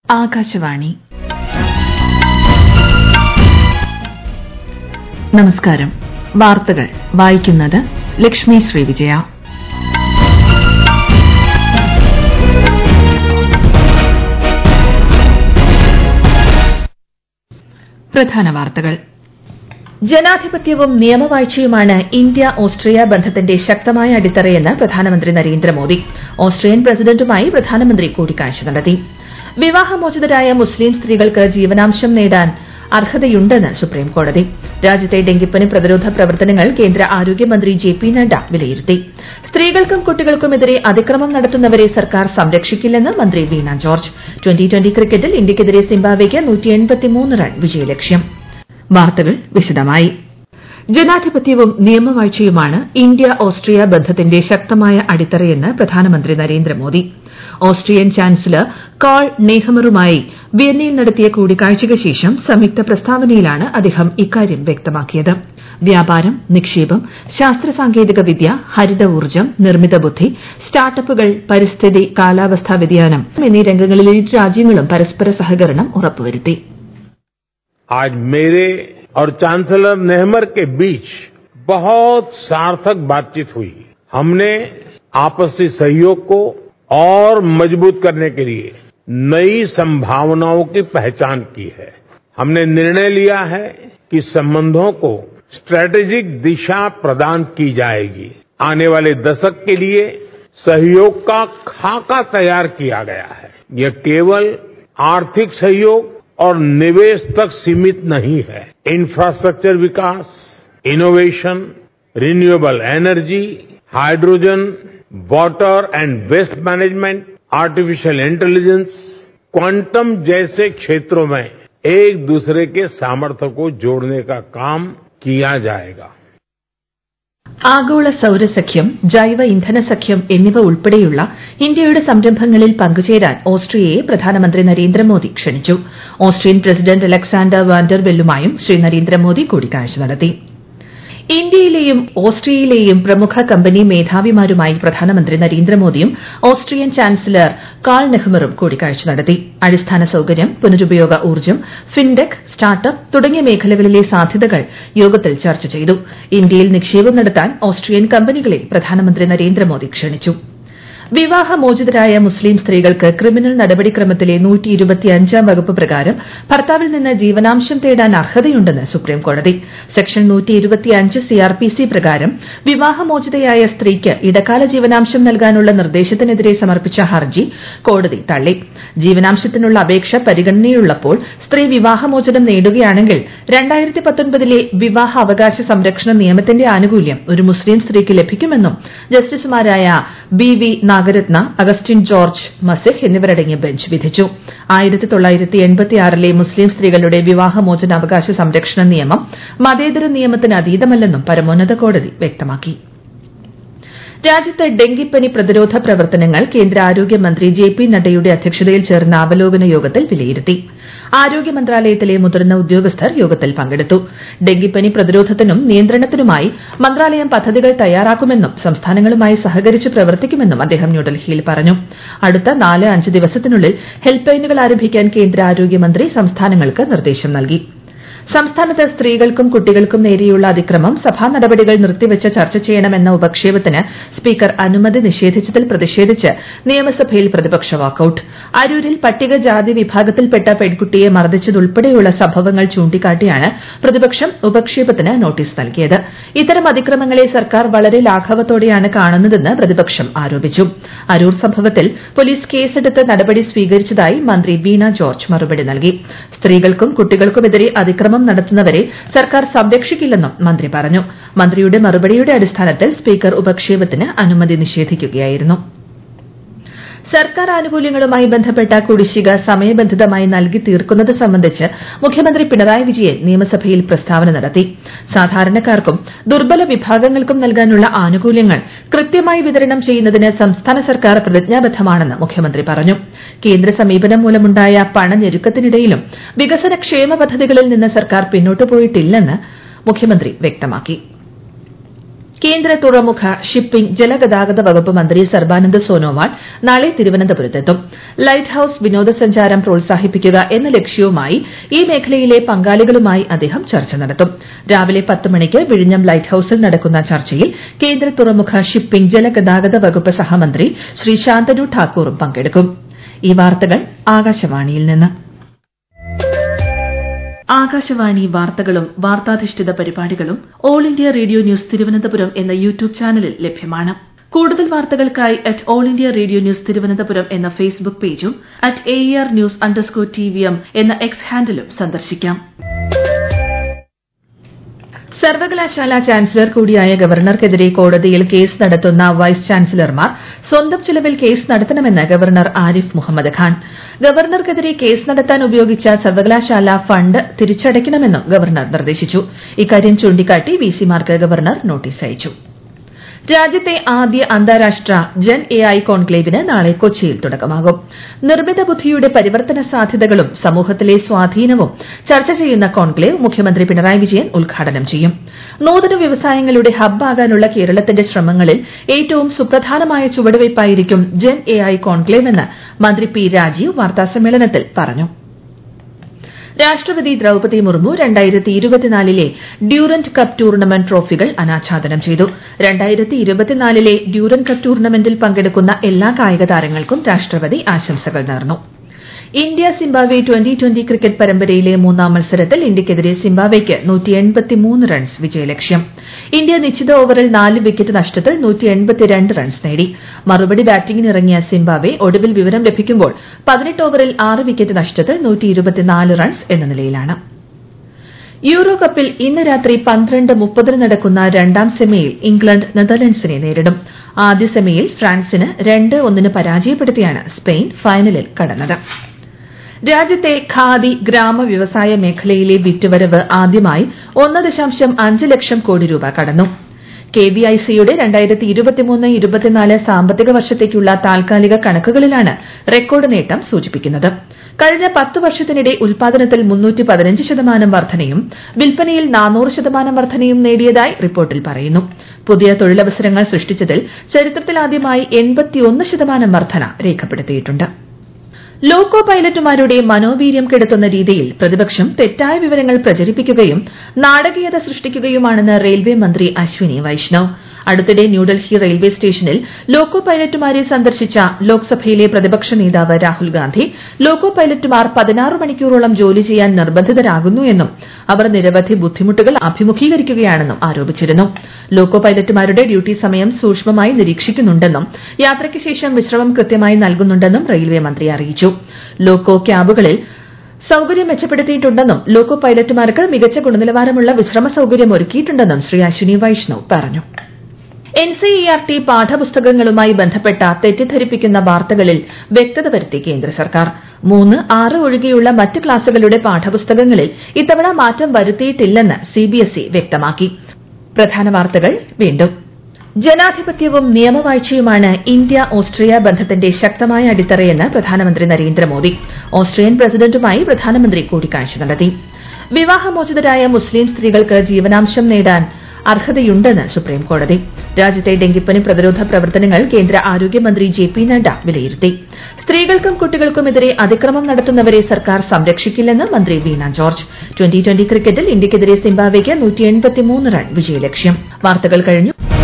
ആകാശവാണി നമസ്കാരം വാർത്തകൾ വായിക്കുന്നത് ലക്ഷ്മി ശ്രീവിജയ പ്രധാന വാർത്തകൾ ജനാധിപത്യവും നിയമവാഴ്ചയുമാണ് ഇന്ത്യ ഓസ്ട്രിയ ബന്ധത്തിന്റെ ശക്തമായ അടിത്തറയെന്ന് പ്രധാനമന്ത്രി നരേന്ദ്രമോദി ഓസ്ട്രിയൻ പ്രസിഡന്റുമായി പ്രധാനമന്ത്രി കൂടിക്കാഴ്ച നടത്തി വിവാഹമോചിതരായ മുസ്ലിം സ്ത്രീകൾക്ക് ജീവനാംശം നേടാൻ അർഹതയുണ്ടെന്ന് സുപ്രീംകോടതി രാജ്യത്തെ ഡെങ്കിപ്പനി പ്രതിരോധ പ്രവർത്തനങ്ങൾ കേന്ദ്ര ആരോഗ്യമന്ത്രി ജെ പി നഡ്ഡ വിലയിരുത്തി സ്ത്രീകൾക്കും കുട്ടികൾക്കുമെതിരെ അതിക്രമം നടത്തുന്നവരെ സർക്കാർ സംരക്ഷിക്കില്ലെന്ന് മന്ത്രി വീണ ജോർജ് ട്വന്റി ട്വന്റി ക്രിക്കറ്റിൽ ഇന്ത്യയ്ക്കെതിരെ സിംബാബ്വെയ്ക്ക് റൺ വിജയലക്ഷ്യം വാർത്തകൾ വിശദമായി ജനാധിപത്യവും നിയമവാഴ്ചയുമാണ് ഇന്ത്യ ഓസ്ട്രിയ ബന്ധത്തിന്റെ ശക്തമായ അടിത്തറയെന്ന് പ്രധാനമന്ത്രി നരേന്ദ്രമോദി ഓസ്ട്രിയൻ ചാൻസലർ കാൾ നെഹമറുമായി വിയന്നയിൽ നടത്തിയ കൂടിക്കാഴ്ചയ്ക്ക് ശേഷം സംയുക്ത പ്രസ്താവനയിലാണ് അദ്ദേഹം ഇക്കാര്യം വ്യക്തമാക്കിയത് വ്യാപാരം നിക്ഷേപം ശാസ്ത്ര സാങ്കേതിക വിദ്യ ഹരിത ഊർജ്ജം നിർമ്മിത ബുദ്ധി സ്റ്റാർട്ടപ്പുകൾ പരിസ്ഥിതി കാലാവസ്ഥാ വ്യതിയാനം എന്നീ രംഗങ്ങളിൽ ഇരു രാജ്യങ്ങളും പരസ്പര സഹകരണം ഉറപ്പുവരുത്തി आज मेरे और चांसलर नेहमर के बीच बहुत सार्थक बातचीत हुई हमने आपसी सहयोग को और मजबूत करने के लिए नई संभावनाओं की पहचान की है हमने निर्णय लिया है कि संबंधों को स्ट्रैटेजिक दिशा प्रदान की जाएगी आने वाले दशक के लिए सहयोग का खाका तैयार किया गया है यह केवल आर्थिक सहयोग और निवेश तक सीमित नहीं है इंफ्रास्ट्रक्चर विकास innovation renewable energy hydrogen water and waste management artificial intelligence quantum जैसे क्षेत्रों में एक दूसरे के सामर्थ्य को जोड़ने का काम किया जाएगा ആഗോള സൌരസഖ്യം ജൈവ ഇന്ധന സഖ്യം എന്നിവ ഉൾപ്പെടെയുള്ള ഇന്ത്യയുടെ സംരംഭങ്ങളിൽ പങ്കുചേരാൻ ഓസ്ട്രിയയെ പ്രധാനമന്ത്രി നരേന്ദ്രമോദി ക്ഷണിച്ചു ഓസ്ട്രിയൻ പ്രസിഡന്റ് അലക്സാണ്ടർ വാൻഡർ വെല്ലുമായും ശ്രീ നരേന്ദ്രമോദി കൂടിക്കാഴ്ച നടത്തി ഇന്ത്യയിലെയും ഓസ്ട്രിയയിലെയും പ്രമുഖ കമ്പനി മേധാവിമാരുമായി പ്രധാനമന്ത്രി നരേന്ദ്രമോദിയും ഓസ്ട്രിയൻ ചാൻസലർ കാൾ നെഹ്മറും കൂടിക്കാഴ്ച നടത്തി അടിസ്ഥാന സൌകര്യം പുനരുപയോഗ ഊർജ്ജം ഫിൻടെക് സ്റ്റാർട്ടപ്പ് തുടങ്ങിയ മേഖലകളിലെ സാധ്യതകൾ യോഗത്തിൽ ചർച്ച ചെയ്തു ഇന്ത്യയിൽ നിക്ഷേപം നടത്താൻ ഓസ്ട്രിയൻ കമ്പനികളെ പ്രധാനമന്ത്രി നരേന്ദ്രമോദി ക്ഷണിച്ചു വിവാഹമോചിതരായ മുസ്ലിം സ്ത്രീകൾക്ക് ക്രിമിനൽ നടപടിക്രമത്തിലെ വകുപ്പ് പ്രകാരം ഭർത്താവിൽ നിന്ന് ജീവനാംശം തേടാൻ അർഹതയുണ്ടെന്ന് സുപ്രീംകോടതി സെക്ഷൻ സിആർപിസി പ്രകാരം വിവാഹമോചിതയായ സ്ത്രീക്ക് ഇടക്കാല ജീവനാംശം നൽകാനുള്ള നിർദ്ദേശത്തിനെതിരെ സമർപ്പിച്ച ഹർജി കോടതി തള്ളി ജീവനാംശത്തിനുള്ള അപേക്ഷ പരിഗണനയിലുള്ളപ്പോൾ സ്ത്രീ വിവാഹമോചനം നേടുകയാണെങ്കിൽ ലെ വിവാഹ അവകാശ സംരക്ഷണ നിയമത്തിന്റെ ആനുകൂല്യം ഒരു മുസ്ലിം സ്ത്രീക്ക് ലഭിക്കുമെന്നും ജസ്റ്റിസുമാരായ B V Nagarathna Augustine George Masih എന്നിവരടങ്ങിയ ബെഞ്ച് വിധിച്ചു ലെ മുസ്ലിം സ്ത്രീകളുടെ വിവാഹമോചന അവകാശ സംരക്ഷണ നിയമം മതേതര നിയമത്തിന് അതീതമല്ലെന്നും പരമോന്നത കോടതി വ്യക്തമാക്കി രാജ്യത്ത് ഡെങ്കിപ്പനി പ്രതിരോധ പ്രവർത്തനങ്ങൾ കേന്ദ്ര ആരോഗ്യമന്ത്രി ജെ പി നഡ്ഡയുടെ അധ്യക്ഷതയിൽ ചേർന്ന അവലോകന യോഗത്തിൽ വിലയിരുത്തി ആരോഗ്യ മന്ത്രാലയത്തിലെ മുതിർന്ന ഉദ്യോഗസ്ഥർ യോഗത്തിൽ പങ്കെടുത്തു ഡെങ്കിപ്പനി പ്രതിരോധത്തിനും നിയന്ത്രണത്തിനുമായി മന്ത്രാലയം പദ്ധതികൾ തയ്യാറാക്കുമെന്നും സംസ്ഥാനങ്ങളുമായി സഹകരിച്ച് പ്രവർത്തിക്കുമെന്നും അദ്ദേഹം ന്യൂഡൽഹിയിൽ പറഞ്ഞു അടുത്ത നാല് അഞ്ച് ദിവസത്തിനുള്ളിൽ ഹെൽപ്പ് ലൈനുകൾ ആരംഭിക്കാൻ കേന്ദ്ര ആരോഗ്യമന്ത്രി സംസ്ഥാനങ്ങൾക്ക് നിർദ്ദേശം നൽകി സംസ്ഥാനത്ത് സ്ത്രീകൾക്കും കുട്ടികൾക്കും നേരെയുള്ള അതിക്രമം സഭാ നടപടികൾ നിർത്തിവച്ച് ചർച്ച ചെയ്യണമെന്ന ഉപക്ഷേപത്തിന് സ്പീക്കർ അനുമതി നിഷേധിച്ചതിൽ പ്രതിഷേധിച്ച് നിയമസഭയിൽ പ്രതിപക്ഷ വാക്കൌട്ട് അരൂരിൽ പട്ടികജാതി വിഭാഗത്തിൽപ്പെട്ട പെൺകുട്ടിയെ മർദ്ദിച്ചതുൾപ്പെടെയുള്ള സംഭവങ്ങൾ ചൂണ്ടിക്കാട്ടിയാണ് പ്രതിപക്ഷം ഉപക്ഷേപത്തിന് നോട്ടീസ് നൽകിയത് ഇത്തരം അതിക്രമങ്ങളെ സർക്കാർ വളരെ ലാഘവത്തോടെയാണ് കാണുന്നതെന്ന് പ്രതിപക്ഷം ആരോപിച്ചു അരൂർ സംഭവത്തിൽ പോലീസ് കേസെടുത്ത് നടപടി സ്വീകരിച്ചതായി മന്ത്രി വീണ ജോർജ് മറുപടി നൽകി സ്ത്രീകൾക്കും കുട്ടികൾക്കുമെതിരെ അതിക്രമം ശ്രമം നടത്തുന്നവരെ സർക്കാർ സംരക്ഷിക്കില്ലെന്നും മന്ത്രി പറഞ്ഞു മന്ത്രിയുടെ മറുപടിയുടെ അടിസ്ഥാനത്തിൽ സ്പീക്കർ ഉപക്ഷേപത്തിന് അനുമതി നിഷേധിക്കുകയായിരുന്നു സർക്കാർ ആനുകൂല്യങ്ങളുമായി ബന്ധപ്പെട്ട കുടിശ്ശിക സമയബന്ധിതമായി നൽകി തീർക്കുന്നത് സംബന്ധിച്ച് മുഖ്യമന്ത്രി പിണറായി വിജയൻ നിയമസഭയിൽ പ്രസ്താവന നടത്തി സാധാരണക്കാർക്കും ദുർബല വിഭാഗങ്ങൾക്കും നൽകാനുള്ള ആനുകൂല്യങ്ങൾ കൃത്യമായി വിതരണം ചെയ്യുന്നതിന് സംസ്ഥാന സർക്കാർ പ്രതിജ്ഞാബദ്ധമാണെന്ന് മുഖ്യമന്ത്രി പറഞ്ഞു കേന്ദ്ര സമീപനം മൂലമുണ്ടായ പണഞ്ഞെരുക്കത്തിനിടയിലും വികസന ക്ഷേമ പദ്ധതികളിൽ നിന്ന് സർക്കാർ പിന്നോട്ടു പോയിട്ടില്ലെന്ന് മുഖ്യമന്ത്രി വ്യക്തമാക്കി കേന്ദ്ര തുറമുഖ ഷിപ്പിംഗ് ജലഗതാഗത വകുപ്പ് മന്ത്രി സർബാനന്ദ് സോനോവാൾ നാളെ തിരുവനന്തപുരത്തെത്തും ലൈറ്റ് ഹൌസ് വിനോദസഞ്ചാരം പ്രോത്സാഹിപ്പിക്കുക എന്ന ലക്ഷ്യവുമായി ഈ മേഖലയിലെ പങ്കാളികളുമായി അദ്ദേഹം ചർച്ച നടത്തും രാവിലെ പത്ത് മണിക്ക് വിഴിഞ്ഞം ലൈറ്റ് ഹൌസിൽ നടക്കുന്ന ചർച്ചയിൽ കേന്ദ്ര തുറമുഖ ഷിപ്പിംഗ് ജലഗതാഗത വകുപ്പ് സഹമന്ത്രി ശ്രീ ശാന്തനു ഠാക്കൂറും പങ്കെടുക്കും ഈ വാർത്തകൾ ആകാശവാണിയിൽ നിന്ന് ആകാശവാണി വാർത്തകളും വാർത്താധിഷ്ഠിത പരിപാടികളും All India Radio News Thiruvananthapuram എന്ന യൂട്യൂബ് ചാനലിൽ ലഭ്യമാണ് കൂടുതൽ വാർത്തകൾക്കായി at All India Radio News Thiruvananthapuram എന്ന ഫേസ്ബുക്ക് പേജും at A R news underscore T V M എന്ന എക്സ് ഹാൻഡിലും സന്ദർശിക്കാം സർവകലാശാല ചാൻസലർ കൂടിയായ ഗവർണർക്കെതിരെ കോടതിയിൽ കേസ് നടത്തുന്ന വൈസ് ചാൻസലർമാർ സ്വന്തം ചിലവിൽ കേസ് നടത്തണമെന്ന് ഗവർണർ ആരിഫ് മുഹമ്മദ് ഖാൻ ഗവർണർക്കെതിരെ കേസ് നടത്താൻ ഉപയോഗിച്ച സർവകലാശാല ഫണ്ട് തിരിച്ചടയ്ക്കണമെന്നും ഗവർണർ നിർദ്ദേശിച്ചു ഇക്കാര്യം ചൂണ്ടിക്കാട്ടി വിസിമാർക്ക് ഗവർണർ നോട്ടീസ് അയച്ചു രാജ്യത്തെ ആദ്യ അന്താരാഷ്ട്ര ജൻ എ ഐ കോൺക്ലേവിന് നാളെ കൊച്ചിയിൽ തുടക്കമാകും നിർമ്മിത ബുദ്ധിയുടെ പരിവർത്തന സാധ്യതകളും സമൂഹത്തിലെ സ്വാധീനവും ചർച്ച ചെയ്യുന്ന കോൺക്ലേവ് മുഖ്യമന്ത്രി പിണറായി വിജയൻ ഉദ്ഘാടനം ചെയ്യും നൂതന വ്യവസായങ്ങളുടെ ഹബ്ബാകാനുള്ള കേരളത്തിന്റെ ശ്രമങ്ങളിൽ ഏറ്റവും സുപ്രധാനമായ ചുവടുവയ്പായിരിക്കും ജൻ എ ഐ കോൺക്ലേവ് എന്ന് മന്ത്രി പി രാജീവ് വാർത്താസമ്മേളനത്തിൽ പറഞ്ഞു രാഷ്ട്രപതി ദ്രൌപതി മുർമു രണ്ടായിരത്തി ഇരുപത്തിനാലിലെ ഡ്യൂറന്റ് കപ്പ് ടൂർണമെന്റ് ട്രോഫികൾ അനാച്ഛാദനം ചെയ്തു രണ്ടായിരത്തി ഇരുപത്തിനാലിലെ ഡ്യൂറന്റ് കപ്പ് ടൂർണമെന്റിൽ പങ്കെടുക്കുന്ന എല്ലാ കായിക താരങ്ങൾക്കും രാഷ്ട്രപതി ആശംസകൾ നേർന്നു India Zimbabwe twenty twenty cricket പരമ്പരയിലെ മൂന്നാം മത്സരത്തിൽ ഇന്ത്യയ്ക്കെതിരെ സിംബാബ്വെയ്ക്ക് റൺസ് വിജയലക്ഷ്യം ഇന്ത്യ നിശ്ചിത ഓവറിൽ നാല് വിക്കറ്റ് നഷ്ടത്തിൽ റൺസ് നേടി മറുപടി ബാറ്റിംഗിനിറങ്ങിയ സിംബാബ്വെ ഒടുവിൽ വിവരം ലഭിക്കുമ്പോൾ പതിനെട്ട് ഓവറിൽ ആറ് വിക്കറ്റ് നഷ്ടത്തിൽ റൺസ് എന്ന നിലയിലാണ് യൂറോ കപ്പിൽ ഇന്ന് രാത്രി പന്ത്രണ്ട് മുപ്പതിന് നടക്കുന്ന രണ്ടാം സെമിയിൽ ഇംഗ്ലണ്ട് നെതർലൻഡ്സിനെ നേരിടും ആദ്യ സെമിയിൽ ഫ്രാൻസിന് രണ്ട് ഒന്നിന് പരാജയപ്പെടുത്തിയാണ് സ്പെയിൻ ഫൈനലിൽ കടന്നത് രാജ്യത്തെ ഖാദി ഗ്രാമ വ്യവസായ മേഖലയിലെ വിറ്റുവരവ് ആദ്യമായി ഒന്ന് ദശാംശം അഞ്ച് ലക്ഷം കോടി രൂപ കടന്നു കെവിഐസിയുടെ രണ്ടായിരത്തി ഇരുപത്തിമൂന്ന് ഇരുപത്തിനാല് സാമ്പത്തിക വർഷത്തേക്കുള്ള താൽക്കാലിക കണക്കുകളിലാണ് റെക്കോർഡ് നേട്ടം സൂചിപ്പിക്കുന്നത് കഴിഞ്ഞ പത്ത് വർഷത്തിനിടെ ഉൽപാദനത്തിൽ മുന്നൂറ്റി പതിനഞ്ച് ശതമാനം വർധനയും വിൽപ്പനയിൽ നാനൂറ് ശതമാനം വർധനയും നേടിയതായി റിപ്പോർട്ടിൽ പറയുന്നു പുതിയ തൊഴിലവസരങ്ങൾ സൃഷ്ടിച്ചതിൽ ചരിത്രത്തിലാദ്യമായി എൺപത്തിയൊന്ന് ശതമാനം വർധന രേഖപ്പെടുത്തിയിട്ടുണ്ട് ലോക്കോ പൈലറ്റുമാരുടെ മനോവീര്യം കെടുത്തുന്ന രീതിയിൽ പ്രതിപക്ഷം തെറ്റായ വിവരങ്ങൾ പ്രചരിപ്പിക്കുകയും നാടകീയത സൃഷ്ടിക്കുകയുമാണെന്ന് റെയിൽവേ മന്ത്രി അശ്വിനി വൈഷ്ണവ് അടുത്തിടെ ന്യൂഡൽഹി റെയിൽവേ സ്റ്റേഷനിൽ ലോക്കോ പൈലറ്റുമാരെ സന്ദർശിച്ച ലോക്സഭയിലെ പ്രതിപക്ഷ നേതാവ് രാഹുൽ ഗാന്ധി ലോക്കോ പൈലറ്റുമാർ പതിനാറ് മണിക്കൂറോളം ജോലി ചെയ്യാൻ നിർബന്ധിതരാകുന്നു എന്നും അവർ നിരവധി ബുദ്ധിമുട്ടുകൾ അഭിമുഖീകരിക്കുകയാണെന്നും ആരോപിച്ചിരുന്നു ലോക്കോ പൈലറ്റുമാരുടെ ഡ്യൂട്ടി സമയം സൂക്ഷ്മമായി നിരീക്ഷിക്കുന്നുണ്ടെന്നും യാത്രയ്ക്ക് ശേഷം വിശ്രമം കൃത്യമായി നൽകുന്നുണ്ടെന്നും റെയിൽവേ മന്ത്രി അറിയിച്ചു ലോക്കോ ക്യാബുകളിൽ സൌകര്യം മെച്ചപ്പെടുത്തിയിട്ടുണ്ടെന്നും ലോക്കോ പൈലറ്റുമാർക്ക് മികച്ച ഗുണനിലവാരമുള്ള വിശ്രമ സൌകര്യം ഒരുക്കിയിട്ടുണ്ടെന്നും ശ്രീ അശ്വിനി വൈഷ്ണവ് പറഞ്ഞു എൻസിഇആർടി പാഠപുസ്തകങ്ങളുമായി ബന്ധപ്പെട്ട തെറ്റിദ്ധരിപ്പിക്കുന്ന വാർത്തകളിൽ വ്യക്തത വരുത്തി കേന്ദ്ര സർക്കാർ മൂന്ന് ആറ് ഒഴികെയുള്ള മറ്റ് ക്ലാസുകളുടെ പാഠപുസ്തകങ്ങളിൽ ഇത്തവണ മാറ്റം വരുത്തിയിട്ടില്ലെന്ന് സിബിഎസ്ഇ വ്യക്തമാക്കി പ്രധാന വാർത്തകൾ വീണ്ടും ജനാധിപത്യവും നിയമവാഴ്ചയുമാണ് ഇന്ത്യ ഓസ്ട്രിയ ബന്ധത്തിന്റെ ശക്തമായ അടിത്തറയെന്ന് പ്രധാനമന്ത്രി നരേന്ദ്രമോദി ഓസ്ട്രിയൻ പ്രസിഡന്റുമായി പ്രധാനമന്ത്രി കൂടിക്കാഴ്ച നടത്തി വിവാഹമോചിതരായ മുസ്ലിം സ്ത്രീകൾക്ക് ജീവനാംശം നേടാൻ അർഹതയുണ്ടെന്ന് സുപ്രീംകോടതി രാജ്യത്തെ ഡെങ്കിപ്പനി പ്രതിരോധ പ്രവർത്തനങ്ങൾ കേന്ദ്ര ആരോഗ്യമന്ത്രി ജെ പി നഡ്ഡ വിലയിരുത്തി സ്ത്രീകൾക്കും കുട്ടികൾക്കുമെതിരെ അതിക്രമം നടത്തുന്നവരെ സർക്കാർ സംരക്ഷിക്കില്ലെന്ന് മന്ത്രി വീണ ജോർജ് ട്വന്റി ട്വന്റി ക്രിക്കറ്റിൽ ഇന്ത്യയ്ക്കെതിരെ സിംബാബ്വെയ്ക്ക് റൺ വിജയലക്ഷ്യം വാർത്തകൾ കഴിഞ്ഞു